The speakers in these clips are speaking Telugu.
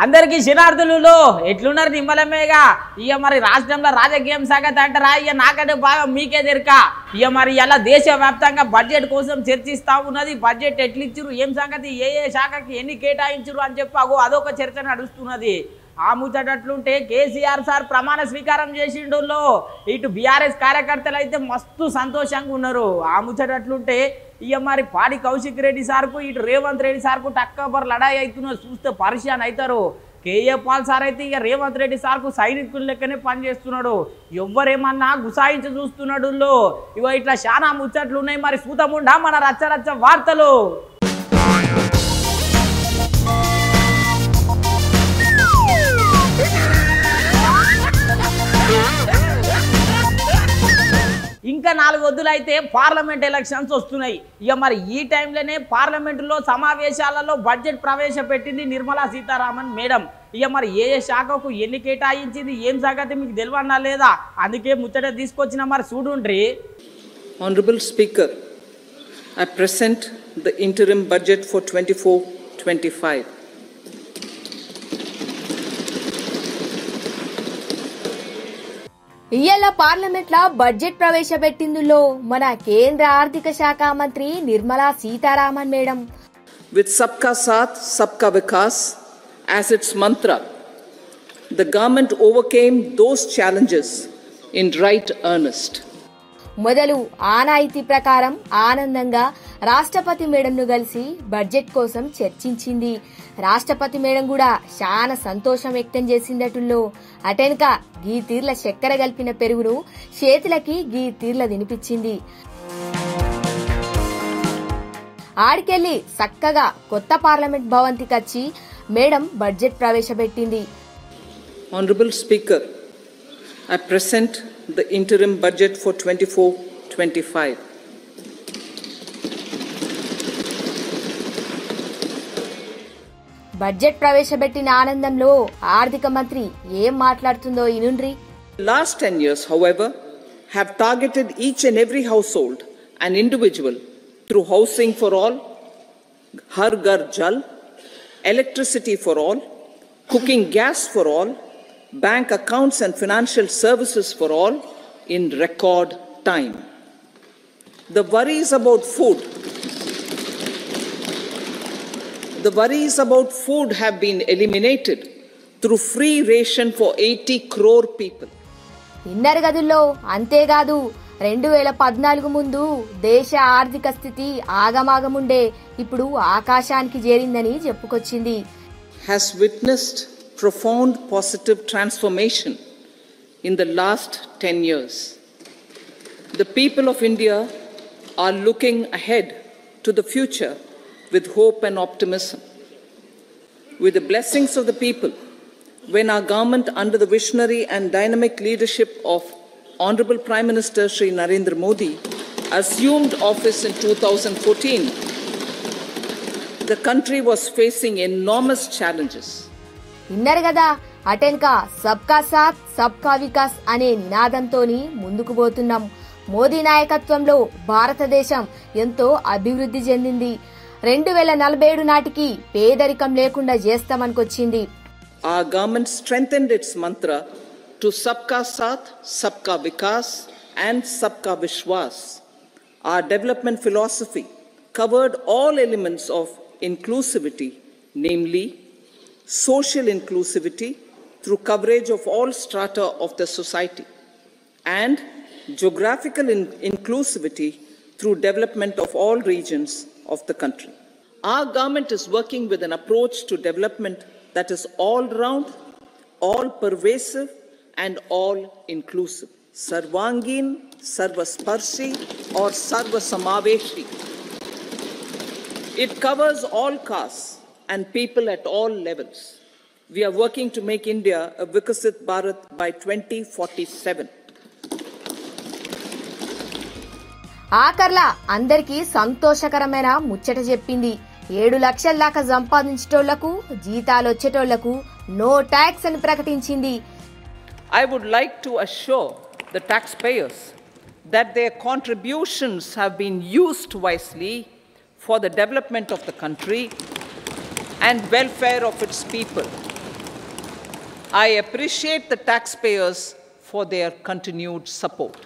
అందరికీ శనార్థులు ఎట్లున్నారు నిమ్మలమేగా ఇక మరి రాష్ట్రంలో రాజకీయం సంగతి అంటారా ఇక నాకంటే బాగా మీకే తెరక ఇక మరి ఇలా దేశవ్యాప్తంగా బడ్జెట్ కోసం చర్చిస్తా ఉన్నది బడ్జెట్ ఎట్లు ఇచ్చిరు ఏం సంగతి ఏ ఏ శాఖకి ఎన్ని కేటాయించరు అని చెప్పి అగో అదొక చర్చ నడుస్తున్నది ఆ ముచ్చటట్లుంటే కేసీఆర్ సార్ ప్రమాణ స్వీకారం చేసిండులో ఇటు బీఆర్ఎస్ కార్యకర్తలు అయితే మస్తు సంతోషంగా ఉన్నారు ఆ ముచ్చటట్లుంటే ఇక మరి పాడి కౌశిక్ రెడ్డి సార్కు ఇటు రేవంత్ రెడ్డి సార్కు టక్కబర్ లడాయి అవుతున్నారు చూస్తే పరిశాన్ అవుతారు కేఏ పాల్ సార్ అయితే ఇక రేవంత్ రెడ్డి సార్కు సైనికుల లెక్కనే పనిచేస్తున్నాడు ఎవ్వరేమన్నా గుసాయించి చూస్తున్నాడు ఇగో ఇట్లా చాలా ముచ్చట్లు ఉన్నాయి మరి సూతముండా మన రచ్చ రచ్చ వార్తలు ఇంకా నాలుగు వద్దులైతే పార్లమెంట్ ఎలక్షన్స్ వస్తున్నాయి ఇక మరి ఈ టైంలోనే పార్లమెంటులో సమావేశాలలో బడ్జెట్ ప్రవేశపెట్టింది నిర్మలా సీతారామన్ మేడం ఇక మరి ఏ ఏ శాఖకు ఎన్ని కేటాయించింది ఏం సంగతి మీకు తెలియన్నా లేదా అందుకే ముచ్చట తీసుకొచ్చిన మరి చూడుండ్రి Honorable Speaker, I present the interim budget for 24-25. ఇయ్యాల పార్లమెంట్ లా బడ్జెట్ ప్రవేశపెట్టిందులో మన కేంద్ర ఆర్థిక శాఖ మంత్రి Nirmala Sitharaman madam With Sabka Saath, Sabka Vikas as its mantra, the government overcame those challenges in right earnest. మొదలు ఆనాయితీ ప్రకారం ఆనందంగా రాష్ట్రపతి మేడంను కలిసి బడ్జెట్ కోసం చర్చించింది రాష్ట్రపతి మేడం కూడా చాలా సంతోషం వ్యక్తం చేసిందటుల్లో అటెనక గీ తీర్ల చక్కెర కలిపిన పెరుగును చేతులకి గీ తీర్ల తినిపించింది ఆడికెళ్లి చక్కగా కొత్త పార్లమెంట్ భవంతికచ్చి మేడం బడ్జెట్ ప్రవేశపెట్టింది Honorable Speaker, I present the interim budget for 24-25. Budget ప్రవేశపెట్టిన ఆనందంలో ఆర్థిక మంత్రి ఏం మాట్లాడుతుందో ఇనుండ్రి The last 10 years, however, have targeted each and every household and individual through housing for all, Har Ghar Jal, electricity for all, cooking gas for all, bank accounts and financial services for all in record time. The worries about food the worries about food have been eliminated through free ration for 80 crore people. ఇన్నర్ గదుల్లో అంతేకాదు రెండు వేల పద్నాలుగు ముందు దేశ ఆర్థిక స్థితి ఆగమాగముండే ఇప్పుడు ఆకాశానికి చేరిందని చెప్పుకొచ్చింది has witnessed profound positive transformation in the last 10 years. The people of India are looking ahead to the future with hope and optimism. With the blessings of the people, when our government, under the visionary and dynamic leadership of Honorable Prime Minister Sri Narendra Modi, assumed office in 2014, the country was facing enormous challenges. ఇన్నర్ కదా అటెన్కా సబ్కా సాత్ సబ్కా వికాస్ అనే నినాదంతోని ముందుకు పోతున్నాం మోదీ నాయకత్వంలో భారతదేశం ఎంతో అభివృద్ధి చెందింది రెండు వేల నలభై ఏడు నాటికి పేదరికం లేకుండా చేస్తామనుకొచ్చింది Our government strengthened its mantra to Sabka Saath, Sabka Vikas, and Sabka Vishwas. Our development philosophy covered all elements of inclusivity, namely social inclusivity through coverage of all strata of the society, and geographical in- inclusivity through development of all regions of the country. Our government is working with an approach to development that is all round, all pervasive, and all inclusive. Sarvangin, Sarvasparshi, or Sarvasamaveshi. It covers all castes and people at all levels. We are working to make India a Vikasit Bharat by 2047. ఆఖర్లా అందరికీ సంతోషకరమైన ముచ్చట చెప్పింది ఏడు లక్షల దాకా సంపాదించేటోళ్లకు జీతాలు వచ్చేటోళ్లకు నో ట్యాక్స్ అని ప్రకటించింది I would like to assure the taxpayers that their contributions have been used wisely for the development of the country and welfare of its people I appreciate the taxpayers for their continued support.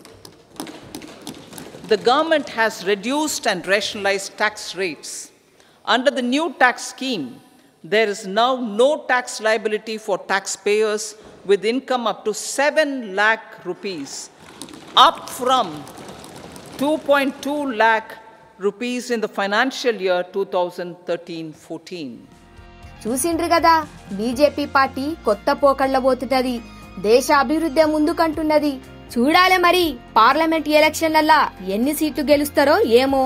The government has reduced and rationalized tax rates. Under the new tax scheme, there is now no tax liability for taxpayers with income up to 7 lakh rupees, up from 2.2 lakh rupees in the financial year 2013-14. చూసిండ్రు కదా బీజేపీ పార్టీ కొత్త పోకళ్ళ పోతున్నది దేశ అభివృద్ధి ముందుకంటున్నది చూడాలే మరి పార్లమెంట్ ఎలక్షన్లల్లా ఎన్ని సీట్లు గెలుస్తారో ఏమో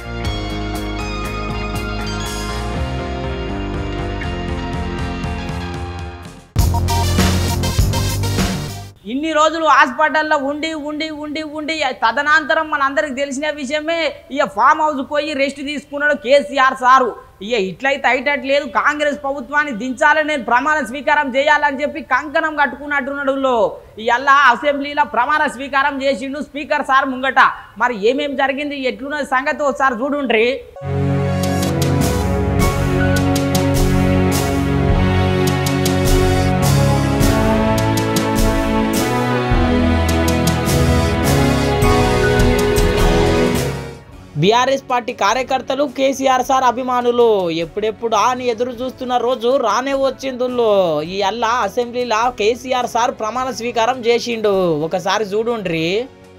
ఇన్ని రోజులు హాస్పిటల్లో ఉండి ఉండి ఉండి ఉండి తదనంతరం మనందరికి తెలిసిన విషయమే ఇక ఫామ్ హౌస్ పోయి రెస్ట్ తీసుకున్నాడు కేసీఆర్ సారు ఇక ఇట్లయితే అయ్యేటట్లేదు కాంగ్రెస్ ప్రభుత్వాన్ని దించాలని నేను ప్రమాణ స్వీకారం చేయాలని చెప్పి కంకణం కట్టుకున్నట్టున్నాడు ఇవాళ అసెంబ్లీలో ప్రమాణ స్వీకారం చేసిండు స్పీకర్ సార్ ముంగట మరి ఏమేం జరిగింది ఎట్లున్నది సంగతి ఒకసారి చూడుండ్రి బీఆర్ఎస్ పార్టీ కార్యకర్తలు కేసీఆర్ సార్ అభిమానులు ఎప్పుడెప్పుడు అని ఎదురు చూస్తున్న రోజు రానే వచ్చిందుల్లో ఈ అల్లా అసెంబ్లీలో కేసీఆర్ సార్ ప్రమాణ స్వీకారం చేసిండు ఒకసారి చూడుండ్రి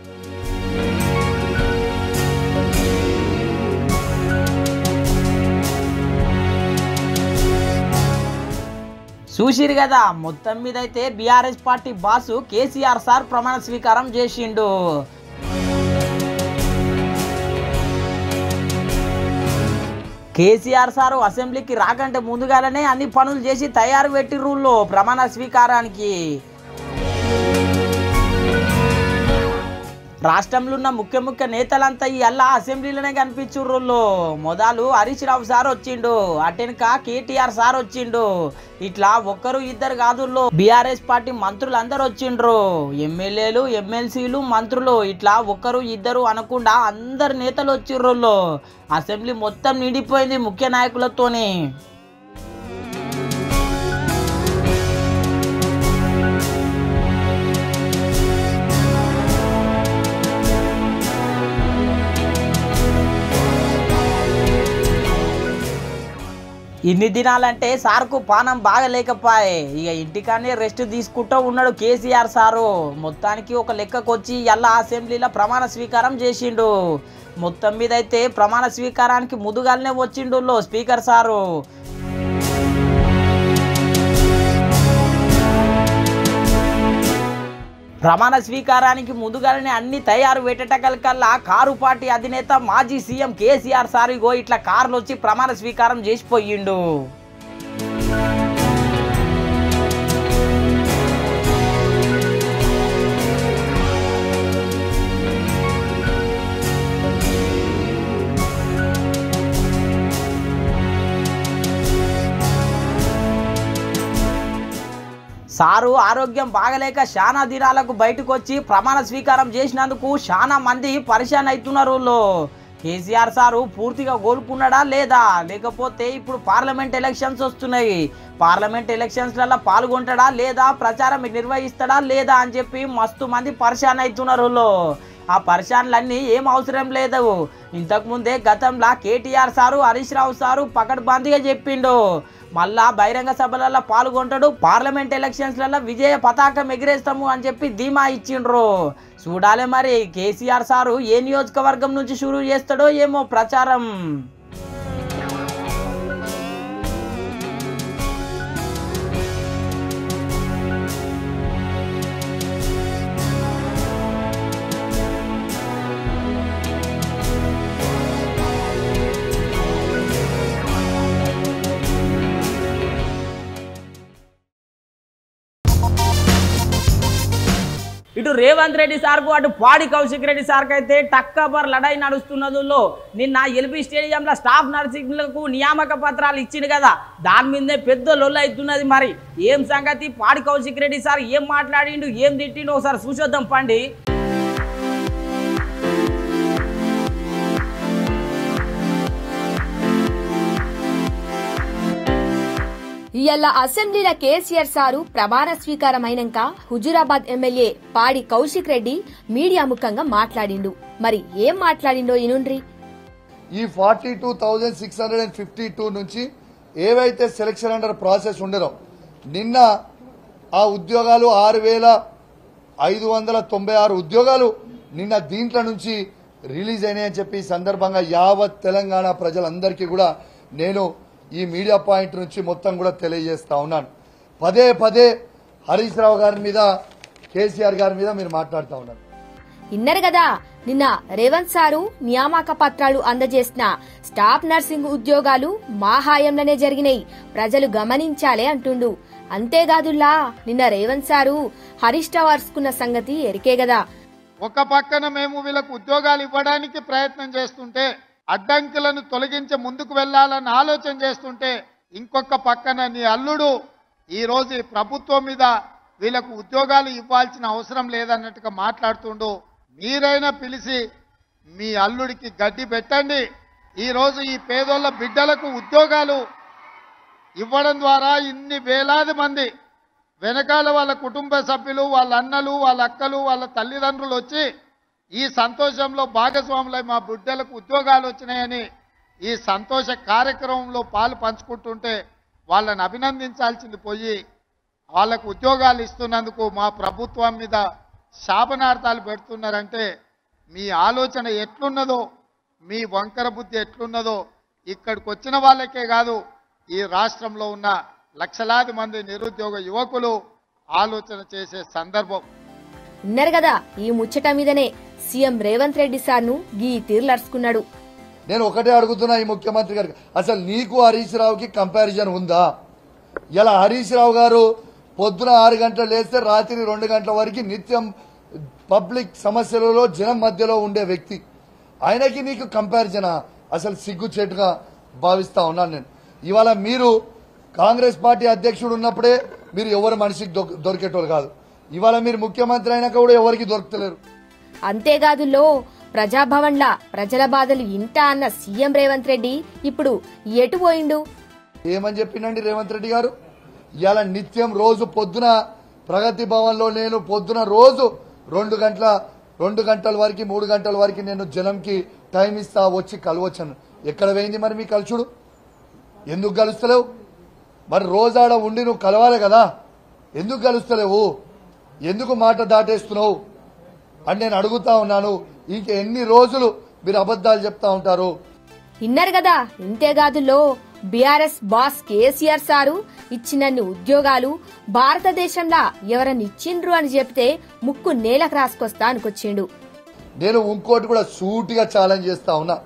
చూసిరు కదా మొత్తం మీద అయితే BRS party boss KCR sir ప్రమాణ స్వీకారం చేసిండు కేసీఆర్ సారు అసెంబ్లీకి రాకంటే ముందుగానే అన్ని పనులు చేసి తయారు పెట్టి రూల్లో ప్రమాణ స్వీకారానికి రాష్ట్రంలో ఉన్న ముఖ్య ముఖ్య నేతలంతా ఈ అల్లా అసెంబ్లీలోనే కనిపించుర్రుల్లో మొదలు హరీష్ రావు సార్ వచ్చిండు అటెనక కేటీఆర్ సార్ వచ్చిండు ఇట్లా ఒక్కరు ఇద్దరు కాదుల్లో బీఆర్ఎస్ పార్టీ మంత్రులు అందరు వచ్చిండ్రు ఎమ్మెల్యేలు ఎమ్మెల్సీలు మంత్రులు ఇట్లా ఒక్కరు ఇద్దరు అనకుండా అందరు నేతలు వచ్చిర్రుల్లో అసెంబ్లీ మొత్తం నిండిపోయింది ముఖ్య నాయకులతోని ఇన్ని దినాలంటే సార్కు పానం బాగా లేకపోయే ఇక ఇంటికానే రెస్ట్ తీసుకుంటూ ఉన్నాడు కేసీఆర్ సారు మొత్తానికి ఒక లెక్కకు వచ్చి ఎల్లా అసెంబ్లీలో ప్రమాణ స్వీకారం చేసిండు మొత్తం మీద అయితే ప్రమాణ స్వీకారానికి ముదుగాలనే వచ్చిండు స్పీకర్ సారు ప్రమాణ స్వీకారానికి ముందుగానే అన్ని తయారు పెట్టటకల్కల్లా కారు పార్టీ అధినేత మాజీ సీఎం కేసీఆర్ సార్ ఇగో ఇట్లా కార్లు వచ్చి ప్రమాణ స్వీకారం చేసిపోయిండు సారు ఆరోగ్యం బాగలేక చాలా దినాలకు బయటకు వచ్చి ప్రమాణ స్వీకారం చేసినందుకు చాలా మంది పరిశాన్ అవుతున్నారు లో. కేసీఆర్ సారు పూర్తిగా కోలుకున్నాడా లేదా లేకపోతే ఇప్పుడు పార్లమెంట్ ఎలక్షన్స్ వస్తున్నాయి పార్లమెంట్ ఎలక్షన్స్లలో పాల్గొంటాడా లేదా ప్రచారం నిర్వహిస్తాడా లేదా అని చెప్పి మస్తు మంది పరిశాన్ అవుతున్నారు లో. ఆ పరిశాన్లన్నీ ఏం అవసరం లేదు ఇంతకుముందే గతంలో కేటీఆర్ సారు హరీష్ రావు సారు పకడ్బందీగా చెప్పిండు మళ్ళా బహిరంగ సభలలో పాల్గొంటాడు పార్లమెంట్ ఎలక్షన్స్లలో విజయ పతాకం ఎగిరేస్తాము అని చెప్పి ధీమా ఇచ్చిండ్రు చూడాలి మరి కేసీఆర్ సారు ఏ నియోజకవర్గం నుంచి షురూ చేస్తాడో ఏమో ప్రచారం ఇటు రేవంత్ రెడ్డి సార్కు అటు పాడి కౌశిక్ రెడ్డి సార్కి అయితే టక్కబర్ లడాయి నడుస్తున్నదులో నిన్న ఎల్బీ స్టేడియంలో స్టాఫ్ నర్సింగ్లకు నియామక పత్రాలు ఇచ్చిండు కదా దాని మీదే పెద్ద లొల్లు అవుతున్నది మరి ఏం సంగతి పాడి కౌశిక్ రెడ్డి సార్ ఏం మాట్లాడిండు ఏం తిట్టిండు ఒకసారి చూసొద్దాం పండి ఇయ్యాల అసెంబ్లీల కేసీఆర్ సారు ప్రమాణ స్వీకారం అయినాక హుజురాబాద్ ఎమ్మెల్యే పాడి కౌశిక్ రెడ్డి మీడియా ముఖంగా మాట్లాడిండు మరి ఏం మాట్లాడిండో ఇనుండ్రి ఈ forty two thousand six hundred and fifty two నుంచి ఏవైతే సెలక్షన్ అండర్ ప్రాసెస్ ఉండరో నిన్న ఆ ఉద్యోగాలు ఆరు వేల ఐదు వందల తొంభై ఆరు ఉద్యోగాలు నిన్న దీంట్లో నుంచి రిలీజ్ అయినాయని చెప్పి ఈ సందర్భంగా యావత్ తెలంగాణ ప్రజలందరికీ కూడా నేను ఈ మీడియా పాయింట్ నుంచి మొత్తం కూడా తెలియజేస్తా ఉన్నాను పదే పదే హరీష్ రావు గారి మీద కేసీఆర్ గారి మీద మీరు మాట్లాడుతూ ఉన్నారు ఇన్నరు కదా నిన్న రేవంత్ సారు నియామక పత్రాలు అందజేసిన స్టాఫ్ నర్సింగ్ ఉద్యోగాలు మా హాయంలోనే జరిగినాయి ప్రజలు గమనించాలే అంటుండు అంతేకాదుల్లా నిన్న రేవంత్ సారు హరీష్ రావు అరుచుకున్న సంగతి ఎరికే కదా ఒక పక్కన మేము వీళ్ళకు ఉద్యోగాలు ఇవ్వడానికి ప్రయత్నం చేస్తుంటే అడ్డంకులను తొలగించి ముందుకు వెళ్లాలని ఆలోచన చేస్తుంటే ఇంకొక పక్కన నీ అల్లుడు ఈ రోజు ఈ ప్రభుత్వం మీద వీళ్ళకు ఉద్యోగాలు ఇవ్వాల్సిన అవసరం లేదన్నట్టుగా మాట్లాడుతుండు మీరైనా పిలిచి మీ అల్లుడికి గడ్డి పెట్టండి ఈ రోజు ఈ పేదోళ్ళ బిడ్డలకు ఉద్యోగాలు ఇవ్వడం ద్వారా ఇన్ని వేలాది మంది వెనకాల వాళ్ళ కుటుంబ సభ్యులు వాళ్ళ అన్నలు వాళ్ళ అక్కలు వాళ్ళ తల్లిదండ్రులు వచ్చి ఈ సంతోషంలో భాగస్వాములై మా బిడ్డలకు ఉద్యోగాలు వచ్చినాయని ఈ సంతోష కార్యక్రమంలో పాలు పంచుకుంటుంటే వాళ్ళని అభినందించాల్సింది పోయి వాళ్ళకు ఉద్యోగాలు ఇస్తున్నందుకు మా ప్రభుత్వం మీద శాపనార్థాలు పెడుతున్నారంటే మీ ఆలోచన ఎట్లున్నదో మీ వంకర బుద్ధి ఎట్లున్నదో ఇక్కడికి వచ్చిన వాళ్ళకే కాదు ఈ రాష్ట్రంలో ఉన్న లక్షలాది మంది నిరుద్యోగ యువకులు ఆలోచన చేసే సందర్భం ఇన్నరు కదా ఈ ముచ్చట మీదనే సీఎం రేవంత్ రెడ్డి సార్ను గీ తీర్లర్చుకున్నాడు నేను ఒకటే అడుగుతున్నా ఈ ముఖ్యమంత్రి గారికి అసలు నీకు హరీష్ రావుకి కంపారిజన్ ఉందా ఇలా హరీష్ రావు గారు పొద్దున ఆరు గంటలు లేస్తే రాత్రి రెండు గంటల వరకు నిత్యం పబ్లిక్ సమస్యలలో జనం మధ్యలో ఉండే వ్యక్తి ఆయనకి నీకు కంపారిజనా అసలు సిగ్గుచేటుగా భావిస్తా ఉన్నాను నేను ఇవాళ మీరు కాంగ్రెస్ పార్టీ అధ్యక్షుడు ఉన్నప్పుడే మీరు ఎవరు మనిషికి దొ- దొరికేటోళ్ళు కాదు ఇవాళ మీరు ముఖ్యమంత్రి అయినాక కూడా ఎవరికి దొరుకుతలేరు అంతేకాదులో ప్రజాభవన్లా ప్రజల బాధలు ఇంట అన్న సీఎం రేవంత్ రెడ్డి ఇప్పుడు ఎటు పోయిండు ఏమని చెప్పిండండి రేవంత్ రెడ్డి గారు ఇవాళ నిత్యం రోజు పొద్దున ప్రగతి భవన్లో నేను పొద్దున రోజు రెండు గంటల రెండు గంటల వరకు మూడు గంటల వరకు నేను జనంకి టైం ఇస్తా వచ్చి కలవచ్చాను ఎక్కడ పోయింది మరి మీ కలుచుడు ఎందుకు కలుస్తలేవు మరి రోజు ఆడ ఉండి నువ్వు కలవాలి కదా ఎందుకు కలుస్తలేవు ఎందుకు మాట దాటేస్తున్నావు అని నేను అడుగుతా ఉన్నాను ఇంక ఎన్ని రోజులు మీరు అబద్ధాలు చెప్తా ఉంటారు ఇన్నరు కదా ఇంతేకాదులో బీఆర్ఎస్ బాస్ కేసీఆర్ సారు ఇచ్చినన్ని ఉద్యోగాలు భారతదేశంలో ఎవరన్నా ఇచ్చిండ్రు అని చెప్తే ముక్కు నేలకు రాసుకొస్తా అనుకొచ్చిండు నేను ఇంకోటి కూడా సూటిగా ఛాలెంజ్ చేస్తా ఉన్నా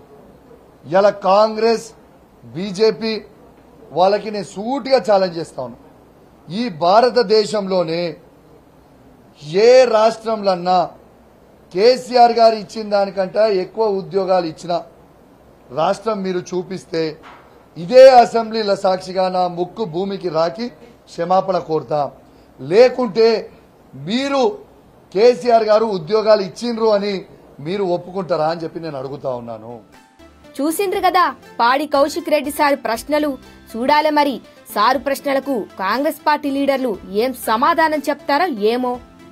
ఇలా కాంగ్రెస్ బీజేపీ వాళ్ళకి నేను సూటిగా ఛాలెంజ్ చేస్తా ఉన్నా ఈ భారతదేశంలోనే ఏ రాష్ట్రంలన్నా కేసీఆర్ గారు ఇచ్చిన దానికంటే ఎక్కువ ఉద్యోగాలు ఇచ్చిన రాష్ట్రం మీరు చూపిస్తే ఇదే అసెంబ్లీల సాక్షిగా నా ముక్కు భూమికి రాకి క్షమాపణ కోరుతా లేకుంటే మీరు కేసీఆర్ గారు ఉద్యోగాలు ఇచ్చిండ్రు అని మీరు ఒప్పుకుంటారా అని చెప్పి నేను అడుగుతా ఉన్నాను చూసిండ్రు కదా పాడి కౌశిక్ రెడ్డి సార్ ప్రశ్నలు చూడాలే మరి సారు ప్రశ్నలకు కాంగ్రెస్ పార్టీ లీడర్లు ఏం సమాధానం చెప్తారో ఏమో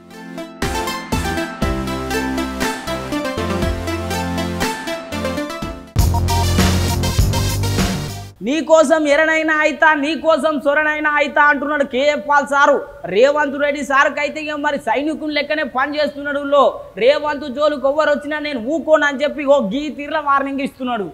నీ కోసం ఎరనైనా అయితా నీ కోసం సొరనైనా అయితా అంటున్నాడు కేఎఫ్ పాల్ సారు రేవంత్ రెడ్డి సార్కి అయితే ఇక మరి సైనికుని లెక్కనే పని చేస్తున్నాడు లో రేవంత్ జోలుకు ఎవ్వరు వచ్చినా నేను ఊకోను అని చెప్పి ఓ గీ తీర్ల వార్నింగ్ ఇస్తున్నాడు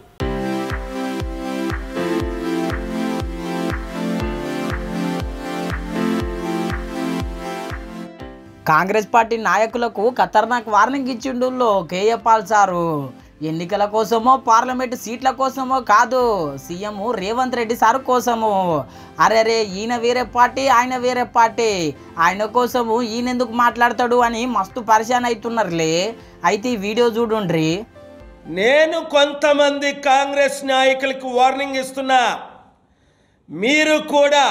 కాంగ్రెస్ పార్టీ నాయకులకు ఖతర్నాక్ వార్నింగ్ ఇచ్చిండు కేఏ పాల్ సారు ఎన్నికల కోసమో పార్లమెంట్ సీట్ల కోసమో కాదు సీఎం రేవంత్ రెడ్డి సారు కోసము అరే రే ఈయన వేరే పార్టీ ఆయన వేరే పార్టీ ఆయన కోసము ఈయన ఎందుకు మాట్లాడతాడు అని మస్తు పరిశాన్ అవుతున్నారులే అయితే ఈ వీడియో చూడుండ్రి నేను కొంతమంది కాంగ్రెస్ నాయకులకు వార్నింగ్ ఇస్తున్నా మీరు కూడా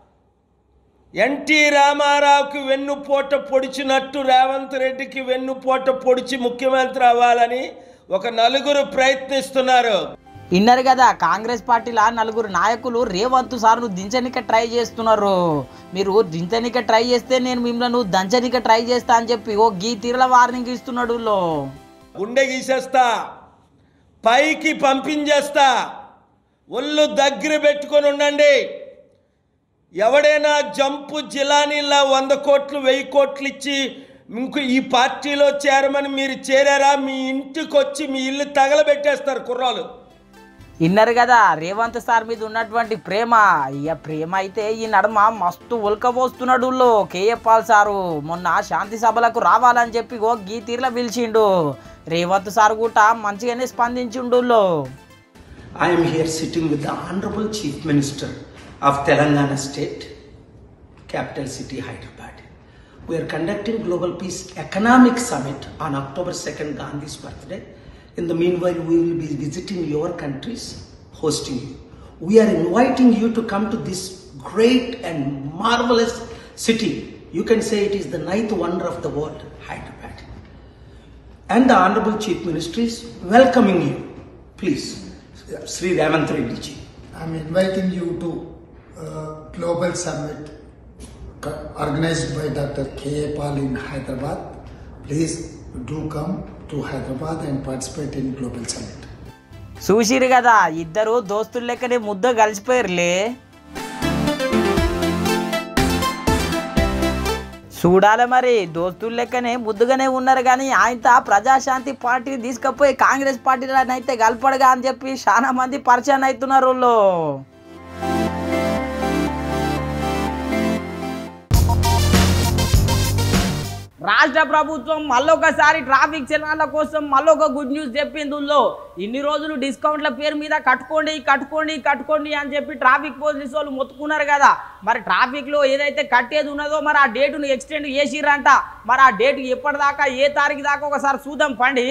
ఎన్టీ రామారావుకి వెన్నుపోట పొడిచినట్టు రేవంత్ రెడ్డికి వెన్నుపోట పొడిచి ముఖ్యమంత్రి అవ్వాలని ఒక నలుగురు ప్రయత్నిస్తున్నారు విన్నారు కదా కాంగ్రెస్ పార్టీలో నలుగురు నాయకులు రేవంత్ సార్ను దించనిక ట్రై చేస్తున్నారు మీరు దించనిక ట్రై చేస్తే నేను మిమ్మల్ని దంచనిక ట్రై చేస్తా అని చెప్పి ఓ గీ తీరల వార్నింగ్ ఇస్తున్నాడు లో గుండె గీసేస్తా పైకి పంపించేస్తా ఒళ్ళు దగ్గర పెట్టుకొని ఉండండి ఎవడైనా జంపు జిలానీలా వంద కోట్లు వెయ్యి కోట్లు ఇచ్చి ఇంకో ఈ పార్టీలో చేరమని మీరు చేరారా మీ ఇంటికి వచ్చి మీ ఇల్లు తగలబెట్టేస్తారు కుర్రాలు విన్నారు కదా రేవంత్ సార్ మీద ఉన్నటువంటి ప్రేమ ఇక ప్రేమ అయితే ఈ నడుమ మస్తు ఉల్కబోస్తున్నాడు లో కేఏ పాల్ సారు మొన్న శాంతి సభలకు రావాలని చెప్పి ఓ గీ తీర్ల పిలిచిండు రేవంత్ సార్ కూడా మంచిగానే స్పందించిండు లో I am here sitting with the Honorable Chief Minister of Telangana State, capital city Hyderabad. We are conducting Global Peace Economic Summit on October 2nd, Gandhi's birthday. In the meanwhile, we will be visiting your countries, hosting you. We are inviting you to come to this great and marvelous city. You can say it is the ninth wonder of the world, Hyderabad. And the Honorable Chief Minister is welcoming you. Please, Sri Ramant Reddy ji. I'm inviting you to uh, Global Summit co- organized by Dr. K. A. Pal in Hyderabad. Please do come to Hyderabad and participate in Global Summit. చూసిరు కదా ఇద్దరు దోస్తులు లెక్కనే ముద్ద కలిసిపోయారులే చూడాలి మరి దోస్తులు లెక్కనే ముద్దుగానే ఉన్నారు కానీ ఆయన ప్రజాశాంతి పార్టీ తీసుకపోయి కాంగ్రెస్ పార్టీలో అయితే కలపడగా అని చెప్పి చాలా మంది పరిచయం అవుతున్నారు వాళ్ళు రాష్ట్ర ప్రభుత్వం మళ్ళొకసారి ట్రాఫిక్ చలనాల కోసం మళ్ళొక గుడ్ న్యూస్ చెప్పింది ఊళ్ళో ఇన్ని రోజులు డిస్కౌంట్ల పేరు మీద కట్టుకోండి కట్టుకోండి కట్టుకోండి అని చెప్పి ట్రాఫిక్ పోలీసు వాళ్ళు మొత్తుకున్నారు కదా మరి ట్రాఫిక్లో ఏదైతే కట్టేది ఉన్నదో మరి ఆ డేటును ఎక్స్టెండ్ చేసిరంట మరి ఆ డేట్ ఎప్పటిదాకా ఏ తారీఖు దాకా ఒకసారి చూద్దాం పండి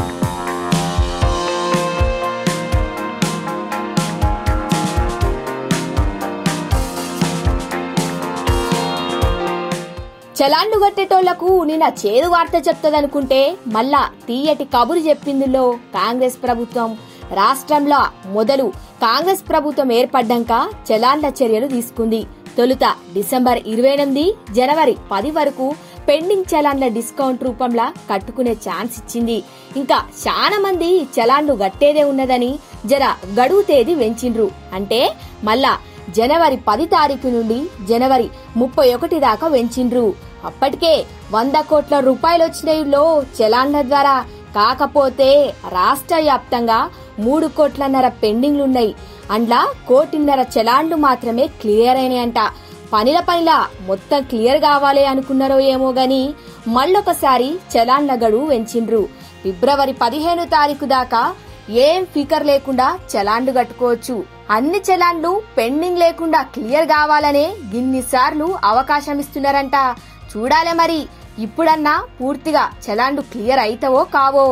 చలాన్లు కట్టేటోళ్లకు నిన్న చేదు వార్త చెప్తదనుకుంటే మళ్ళా తీయటి కబురు చెప్పిందిలో కాంగ్రెస్ ప్రభుత్వం రాష్ట్రంలో మొదలు కాంగ్రెస్ ప్రభుత్వం ఏర్పడ్డాక చలాన్ల చర్యలు తీసుకుంది తొలుత డిసెంబర్ ఇరవై ఎనిమిది జనవరి పది వరకు పెండింగ్ చలాన్ల డిస్కౌంట్ రూపంలో కట్టుకునే ఛాన్స్ ఇచ్చింది ఇంకా చాలా మంది చలాన్లు గట్టేదే ఉన్నదని జర గడువు తేదీ వెంచిండ్రు అంటే మళ్ళా జనవరి పది తారీఖు నుండి జనవరి ముప్పై ఒకటి దాకా పెంచిండ్రు అప్పటికే వంద కోట్ల రూపాయలు వచ్చినాయిలో చలాన్ల ద్వారా కాకపోతే రాష్ట్ర వ్యాప్తంగా మూడు కోట్లన్నర పెండింగ్లున్నాయి అండ్లా కోటిన్నర చలాన్లు మాత్రమే క్లియర్ అయినాయంట పనిల పనిలా మొత్తం క్లియర్ కావాలి అనుకున్నారో ఏమో గాని మళ్ళొకసారి చలాన్ల గడువు పెంచిండ్రు ఫిబ్రవరి పదిహేను తారీఖు దాకా ఏం ఫికర్ లేకుండా చలాన్లు కట్టుకోవచ్చు అన్ని చలాన్లు పెండింగ్ లేకుండా క్లియర్ కావాలనే గిన్నిసార్లు అవకాశం ఇస్తున్నారంట చూడాలే మరి ఇప్పుడన్నా పూర్తిగా చలాన్లు క్లియర్ అయితవో కావో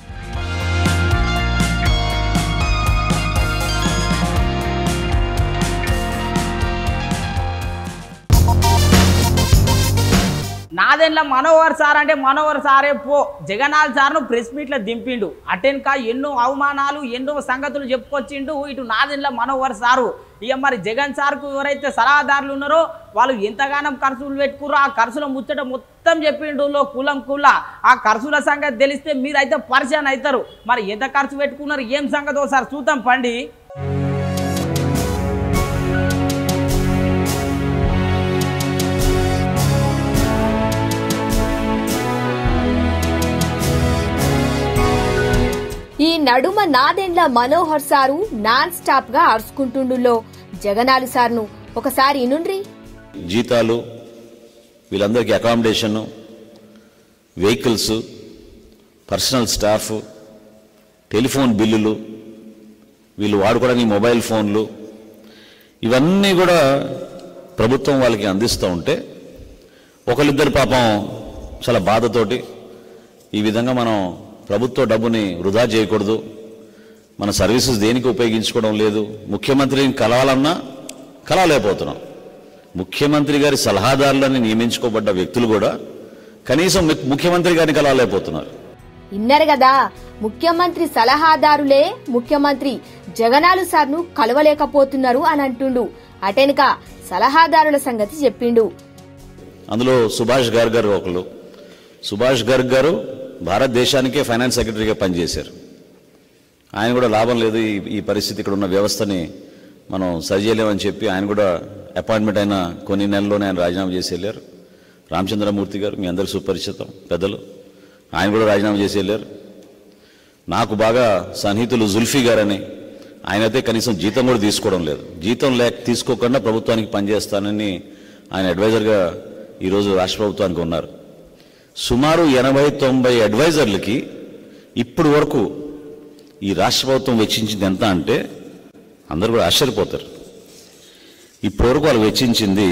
నాదెండ్ల మనోహర్ సార్ అంటే మనోహర్ సారే పో జగన్నాథ్ సార్ను ప్రెస్ మీట్లో దింపిండు అటెన్కా ఎన్నో అవమానాలు ఎన్నో సంగతులు చెప్పుకొచ్చిండు ఇటు నాదెండ్ల మనోహర్ సారు ఇక మరి జగన్ సార్కు ఎవరైతే సలహాదారులు ఉన్నారో వాళ్ళు ఎంతగానం ఖర్చులు పెట్టుకుర్రో ఆ ఖర్చుల ముచ్చట మొత్తం చెప్పిండు లో కులం కుల ఆ ఖర్చుల సంగతి తెలిస్తే మీరైతే పరిచయం అవుతారు మరి ఎంత ఖర్చు పెట్టుకున్నారు ఏం సంగతి ఒకసారి చూద్దాం పండి ఈ నడుమ Nadendla Manohar sir non stop గా అరుచుకుంటుండులో జగనాలు సార్ను ఒకసారి ఇనుండ్రి జీతాలు వీళ్ళందరికీ accommodation vehicles personal staff telephone బిల్లులు వీళ్ళు వాడుకోవడానికి మొబైల్ ఫోన్లు ఇవన్నీ కూడా ప్రభుత్వం వాళ్ళకి అందిస్తూ ఉంటే ఒకరిద్దరు పాపం చాలా బాధతోటి ఈ విధంగా మనం ప్రభుత్వ డబ్బుని వృధా చేయకూడదు మన సర్వీసెస్ దేనికి ఉపయోగించుకోవడం లేదు ముఖ్యమంత్రిని కలవాలన్నా కలవలేకపోతున్నాం ముఖ్యమంత్రి గారి సలహాదారులని నియమించుకోబడ్డ వ్యక్తులు కూడా కనీసం ము- ముఖ్యమంత్రి గారిని కలవలేకపోతున్నారు ఇన్నరు కదా ముఖ్యమంత్రి సలహాదారులే ముఖ్యమంత్రి జగనాలు సార్ను కలవలేకపోతున్నారు అని అంటుండు అటెనక సలహాదారుల సంగతి చెప్పిండు అందులో సుభాష్ గార్గ్ గారు ఒకరు సుభాష్ గర్గ్ గారు భారతదేశానికే ఫైనాన్స్ సెక్రటరీగా పనిచేశారు ఆయన కూడా లాభం లేదు ఈ ఈ పరిస్థితి ఇక్కడ ఉన్న వ్యవస్థని మనం సరిచేయలేమని చెప్పి ఆయన కూడా అపాయింట్మెంట్ అయిన కొన్ని నెలల్లోనే ఆయన రాజీనామా చేసి వెళ్ళారు రామచంద్రమూర్తి గారు మీ అందరికి సుపరిచితం పెద్దలు ఆయన కూడా రాజీనామా చేసి వెళ్ళారు నాకు బాగా సన్నిహితులు జుల్ఫీ గారని ఆయనైతే కనీసం జీతం కూడా తీసుకోవడం లేదు జీతం లేక తీసుకోకుండా ప్రభుత్వానికి పనిచేస్తానని ఆయన అడ్వైజర్గా ఈరోజు రాష్ట్ర ప్రభుత్వానికి ఉన్నారు సుమారు ఎనభై తొంభై అడ్వైజర్లకి ఇప్పుడు వరకు ఈ రాష్ట్ర ప్రభుత్వం వెచ్చించింది ఎంత అంటే అందరూ కూడా ఆశ్చర్యపోతారు ఇప్పటి వరకు వాళ్ళు వెచ్చించింది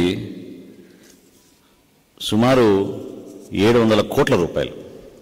సుమారు ఏడు వందల కోట్ల రూపాయలు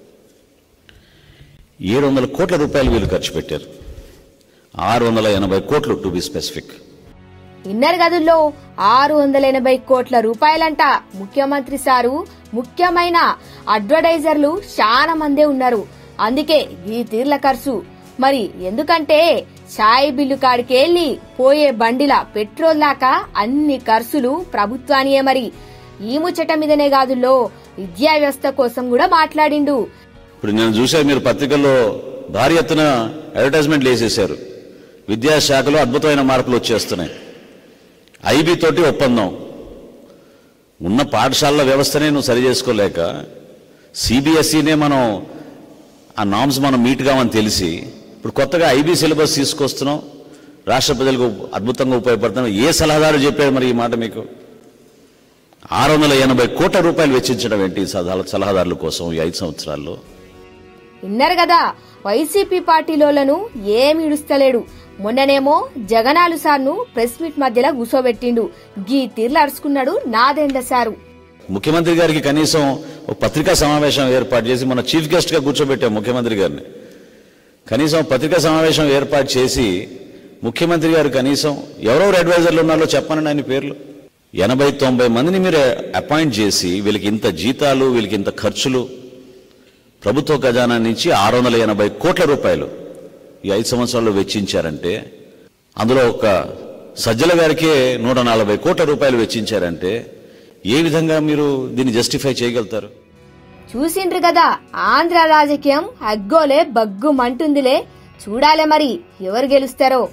ఏడు వందల కోట్ల రూపాయలు వీళ్ళు ఖర్చు పెట్టారు ఆరు వందల ఎనభై కోట్లు టు బి స్పెసిఫిక్ ఇన్నర్ గదుల్లో ఆరు వందల ఎనభై కోట్ల రూపాయలంట ముఖ్యమంత్రి సారు ముఖ్యమైన అడ్వర్టైజర్లు చాలా మందే ఉన్నారు అందుకే ఈ తీర్ల ఖర్చు మరి ఎందుకంటే ఛాయ్ బిల్లు కాడికెళ్ళి పోయే బండిల పెట్రోల్ దాకా అన్ని ఖర్చులు ప్రభుత్వానియే మరి ఈ ముచ్చట మీదనే కాదుల్లో విద్యా వ్యవస్థ కోసం కూడా మాట్లాడిండు ఇప్పుడు నేను చూశాను మీరు పత్రికల్లో భారీ ఎత్తున అడ్వర్టైజ్మెంట్లు వేసేశారు విద్యాశాఖలో అద్భుతమైన మార్పులు వచ్చేస్తున్నాయి ఐబీ తోటి ఒప్పందం ఉన్న పాఠశాలల వ్యవస్థనే నువ్వు సరి చేసుకోలేక సిబిఎస్ఈనే మనం ఆ నామ్స్ మనం మీట్ కామని తెలిసి ఇప్పుడు కొత్తగా ఐబీ సిలబస్ తీసుకొస్తున్నాం రాష్ట్ర ప్రజలకు అద్భుతంగా ఉపయోగపడుతున్నాం ఏ సలహాదారు చెప్పాడు మరి ఈ మాట మీకు ఆరు వందల ఎనభై కోట్ల రూపాయలు వెచ్చించడం ఏంటి ఈ సలహా- సలహాదారుల కోసం ఈ ఐదు సంవత్సరాల్లో విన్నారు కదా వైసీపీ పార్టీలోలను ఏమి ఇడుస్తలేడు మొన్ననేమో జగనాలు సార్ను ప్రెస్ మీట్ మధ్యలో కూసోబెట్టిండు గీ తీర్లు అరుచుకున్నాడు నాదెండ సారు ముఖ్యమంత్రి గారికి కనీసం ఒక పత్రికా సమావేశం ఏర్పాటు చేసి మన చీఫ్ గెస్ట్ గా కూర్చోబెట్టాం ముఖ్యమంత్రి గారిని కనీసం పత్రికా సమావేశం ఏర్పాటు చేసి ముఖ్యమంత్రి గారు కనీసం ఎవరెవరు అడ్వైజర్లు ఉన్నారో చెప్పనండి ఆయన పేర్లు ఎనభై తొంభై మందిని మీరు అపాయింట్ చేసి వీళ్ళకి ఇంత జీతాలు వీళ్ళకి ఇంత ఖర్చులు ప్రభుత్వ ఖజానా నుంచి ఆరు వందల ఎనభై కోట్ల రూపాయలు ఈ ఐదు సంవత్సరాల్లో వెచ్చించారంటే అందులో ఒక సజ్జల గారికే నూట నలభై కోట్ల రూపాయలు వెచ్చించారంటే ఏ విధంగా మీరు దీన్ని జస్టిఫై చేయగలుగుతారు చూసిండ్రు కదా ఆంధ్ర రాజకీయం అగ్గోలే బగ్గు మంటుందిలే చూడాలే మరి ఎవరు గెలుస్తారో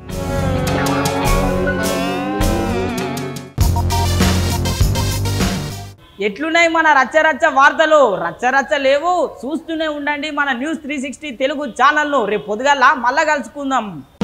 ఎట్లున్నాయి మన రచ్చరచ్చ వార్తలు రచ్చరచ్చ లేవు చూస్తూనే ఉండండి మన న్యూస్ త్రీ సిక్స్టీ తెలుగు ఛానల్ను రేపు పొద్దుగాల మళ్ళా కలుసుకుందాం